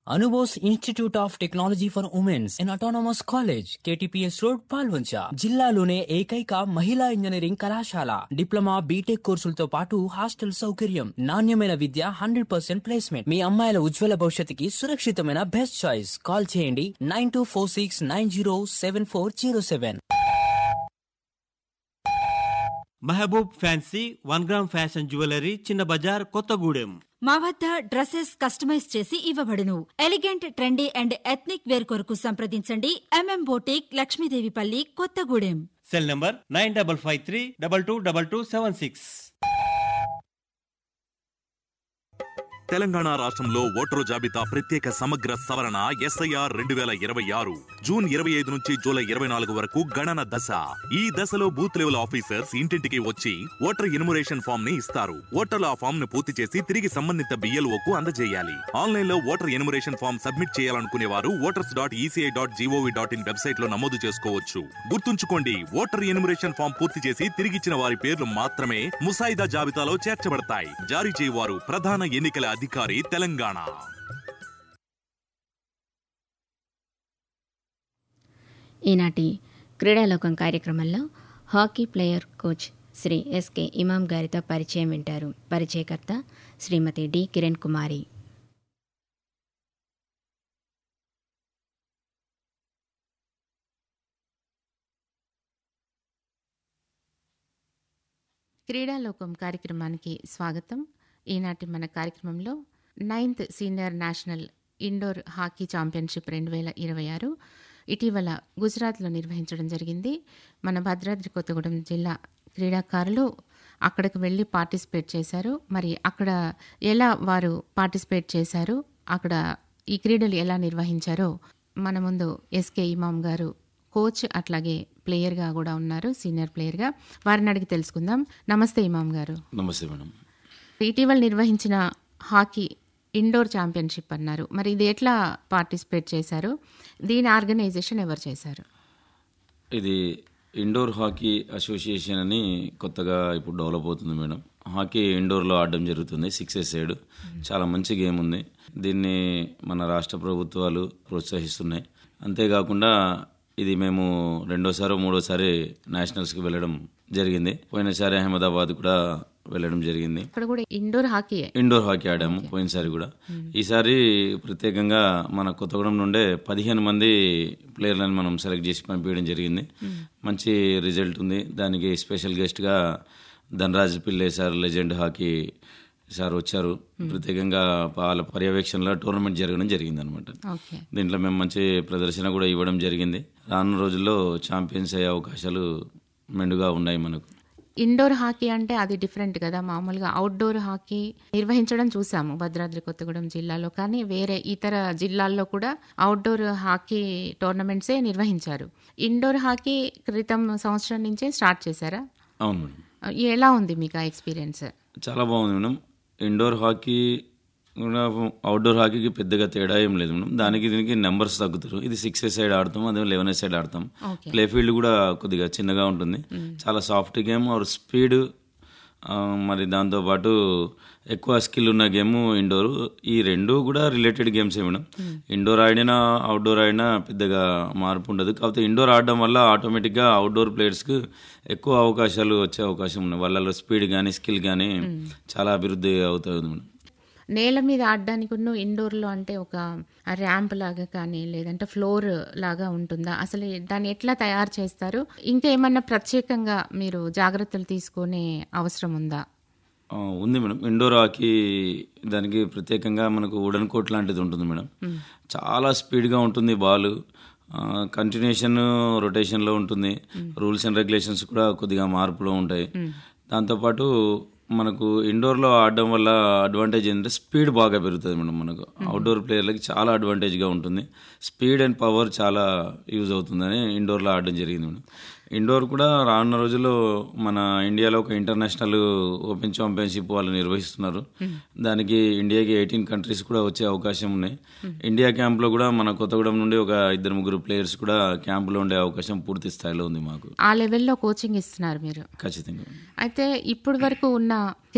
అనుబోస్ institute of technology for womens and autonomous college KTPS road Palvancha జిల్లాలోనే ఏకైక మహిళా engineering కళాశాల డిప్లొమా బీటెక్ కోర్సులతో పాటు హాస్టల్ సౌకర్యం నాణ్యమైన విద్య హండ్రెడ్ పర్సెంట్ ప్లేస్మెంట్ మీ అమ్మాయిల ఉజ్వల భవిష్యత్తుకి సురక్షితమైన బెస్ట్ చాయిస్ కాల్ చేయండి nine two four six nine zero seven four zero seven Mahaboob fancy one gram fashion jewellery Chinna Bazar Kothagudem మా వద్ద డ్రెస్సెస్ కస్టమైజ్ చేసి ఇవ్వబడును elegant trendy and ethnic wear కొరకు సంప్రదించండి MM boutique Lakshmidevipalli Kothagudem cell number nine double five three double two double two seven six Telangana రాష్ట్రంలో voter జాబితా ప్రత్యేక సమగ్ర సవరణ ఎస్ఐఆర్ రెండు వేల ఇరవై ఆరు జూన్ ఇరవై ఐదు నుంచి జూలై ఇరవై నాలుగు వరకు గణన దశ ఈ దశలో బూత్ లెవెల్ ఆఫీసర్స్ ఇంటింటికి వచ్చి ఓటర్ ఇన్మురేషన్ ఫామ్ ని ఇస్తారు ఓటర్లు ఆ ఫామ్ ను పూర్తి చేసి తిరిగి సంబంధిత బిఎల్ఓ కు అందజేయాలి ఆన్లైన్ లో ఓటర్ ఇన్మురేషన్ ఫామ్ సబ్మిట్ చేయాలనుకునే వారు voters dot ECI dot GOV dot in website లో నమోదు చేసుకోవచ్చు గుర్తుంచుకోండి ఓటర్ ఇన్మురేషన్ ఫామ్ పూర్తి చేసి తిరిగిచ్చిన వారి పేర్లు మాత్రమే ముసాయిదా జాబితాలో చేర్చబడతాయి జారీ చేయవారు ప్రధాన ఎన్నికల అధికారి తెలంగాణ ఈనాటి క్రీడాలోకం కార్యక్రమంలో hockey player coach Shri SK Imam గారితో పరిచయం వింటారు పరిచయకర్త శ్రీమతి డి కిరణ్ కుమారి క్రీడాలోకం కార్యక్రమానికి స్వాగతం ఈనాటి మన కార్యక్రమంలో ninth senior national indoor hockey championship రెండు వేల ఇరవై ఆరు ఇటీవల గుజరాత్లో నిర్వహించడం జరిగింది మన భద్రాద్రి కొత్తగూడెం జిల్లా క్రీడాకారులు అక్కడికి వెళ్ళి పార్టిసిపేట్ చేశారు మరి అక్కడ ఎలా వారు పార్టిసిపేట్ చేశారు అక్కడ ఈ క్రీడలు ఎలా నిర్వహించారో మన ముందు ఎస్కే ఇమాం గారు కోచ్ అట్లాగే ప్లేయర్గా కూడా ఉన్నారు సీనియర్ ప్లేయర్గా వారిని అడిగి తెలుసుకుందాం నమస్తే ఇమాం గారు నమస్తే మేడం ఇటీవల నిర్వహించిన హాకీ ఇండోర్ ఛాంపియన్షిప్ అన్నారు మరి ఇది ఎట్లా పార్టిసిపేట్ చేశారు దీని ఆర్గనైజేషన్ ఎవరు చేశారు ఇది ఇండోర్ హాకీ అసోసియేషన్ అని కొత్తగా ఇప్పుడు డెవలప్ అవుతుంది మేడం హాకీ ఇండోర్లో ఆడడం జరుగుతుంది సిక్స్ సైడ్ చాలా మంచి గేమ్ ఉంది దీన్ని మన రాష్ట్ర ప్రభుత్వాలు ప్రోత్సహిస్తున్నాయి అంతేకాకుండా ఇది మేము రెండోసారి మూడోసారి నేషనల్స్కి వెళ్ళడం జరిగింది పోయినసారి అహ్మదాబాద్ కూడా వెళ్ళడం జరిగింది ఇక్కడ కూడా ఇండోర్ హాకీ ఇండోర్ హాకీ ఆడాము పోయినసారి కూడా ఈసారి ప్రత్యేకంగా మన కొత్తగూడెం నుండే పదిహేను మంది ప్లేయర్లను మనం సెలెక్ట్ చేసి పంపించడం జరిగింది మంచి రిజల్ట్ ఉంది దానికి స్పెషల్ గెస్ట్గా ధనరాజ్ పిల్లే సార్ లెజెండ్ హాకీ సార్ వచ్చారు ప్రత్యేకంగా వాళ్ళ పర్యవేక్షణలో టోర్నమెంట్ జరగడం జరిగింది అనమాట ఓకే దీంట్లో మేము మంచి ప్రదర్శన కూడా ఇవ్వడం జరిగింది రానున్న రోజుల్లో ఛాంపియన్స్ అయ్యే అవకాశాలు మెండుగా ఉన్నాయి మనకు ఇండోర్ హాకీ అంటే అది డిఫరెంట్ కదా మామూలుగా అవుట్డోర్ హాకీ నిర్వహించడం చూసాము భద్రాద్రి కొత్తగూడెం జిల్లాలో కానీ వేరే ఇతర జిల్లాల్లో కూడా అవుట్డోర్ హాకీ టోర్నమెంట్సే నిర్వహించారు ఇండోర్ హాకీ క్రితం సంవత్సరం నుంచే స్టార్ట్ చేశారా అవును మేడం ఎలా ఉంది మీకు ఆ ఎక్స్పీరియన్స్ చాలా బాగుంది మేడం ఇండోర్ హాకీ కూడా అవుట్డోర్ హాకీకి పెద్దగా తేడా ఏం లేదు మేడం దానికి దీనికి నెంబర్స్ తగ్గుతారు ఇది సిక్స్ సైడ్ ఆడతాం అదే లెవెన్ సైడ్ ఆడతాం Okay. ప్లే ఫీల్డ్ కూడా కొద్దిగా చిన్నగా ఉంటుంది చాలా సాఫ్ట్ గేమ్ ఆర్ స్పీడ్ మరి దాంతోపాటు ఎక్కువ స్కిల్ ఉన్న గేమ్ ఇండోర్ ఈ రెండు కూడా రిలేటెడ్ గేమ్సే మేడం ఇండోర్ ఆడినా అవుట్డోర్ ఆడినా పెద్దగా మార్పు ఉండదు కాకపోతే ఇండోర్ ఆడడం వల్ల ఆటోమేటిక్గా అవుట్డోర్ ప్లేయర్స్కి ఎక్కువ అవకాశాలు వచ్చే అవకాశం ఉన్నాయి వాళ్ళలో స్పీడ్ కానీ స్కిల్ కానీ చాలా అభివృద్ధి అవుతుంది మేడం నేల మీద ఆడడానికి ఉన్న ఇండోర్లో అంటే ఒక ర్యాంప్ లాగా కానీ లేదంటే ఫ్లోర్ లాగా ఉంటుందా అసలు దాన్ని ఎట్లా తయారు చేస్తారు ఇంకా ఏమన్నా ప్రత్యేకంగా మీరు జాగ్రత్తలు తీసుకునే అవసరం ఉందా ఆ, ఉంది మేడం ఇండోర్ హాకీ దానికి ప్రత్యేకంగా మనకు వుడన్ కోట్ లాంటిది ఉంటుంది మేడం చాలా స్పీడ్గా ఉంటుంది బాల్ కంటిన్యూషన్ రొటేషన్లో ఉంటుంది రూల్స్ అండ్ రెగ్యులేషన్స్ కూడా కొద్దిగా మార్పులో ఉంటాయి దాంతోపాటు మనకు ఇండోర్లో ఆడడం వల్ల అడ్వాంటేజ్ ఏంటంటే స్పీడ్ బాగా పెరుగుతుంది మేడం మనకు అవుట్డోర్ ప్లేయర్లకి చాలా అడ్వాంటేజ్గా ఉంటుంది స్పీడ్ అండ్ పవర్ చాలా యూజ్ అవుతుందని ఇండోర్లో ఆడడం జరిగింది మేడం ఇండోర్ కూడా రానున్న రోజుల్లో మన ఇండియాలో ఒక ఇంటర్నేషనల్ ఓపెన్ ఛాంపియన్షిప్ వాళ్ళు నిర్వహిస్తున్నారు దానికి ఇండియాకి ఎయిటీన్ కంట్రీస్ కూడా వచ్చే అవకాశం ఉన్నాయి ఇండియా క్యాంప్లో కూడా మన కొత్తగూడెం నుండి ఒక ఇద్దరు ముగ్గురు ప్లేయర్స్ కూడా క్యాంపులో ఉండే అవకాశం పూర్తి స్థాయిలో ఉంది మాకు ఆ లెవెల్లో కోచింగ్ ఇస్తున్నారు మీరు ఖచ్చితంగా అయితే ఇప్పుడు వరకు ఉన్న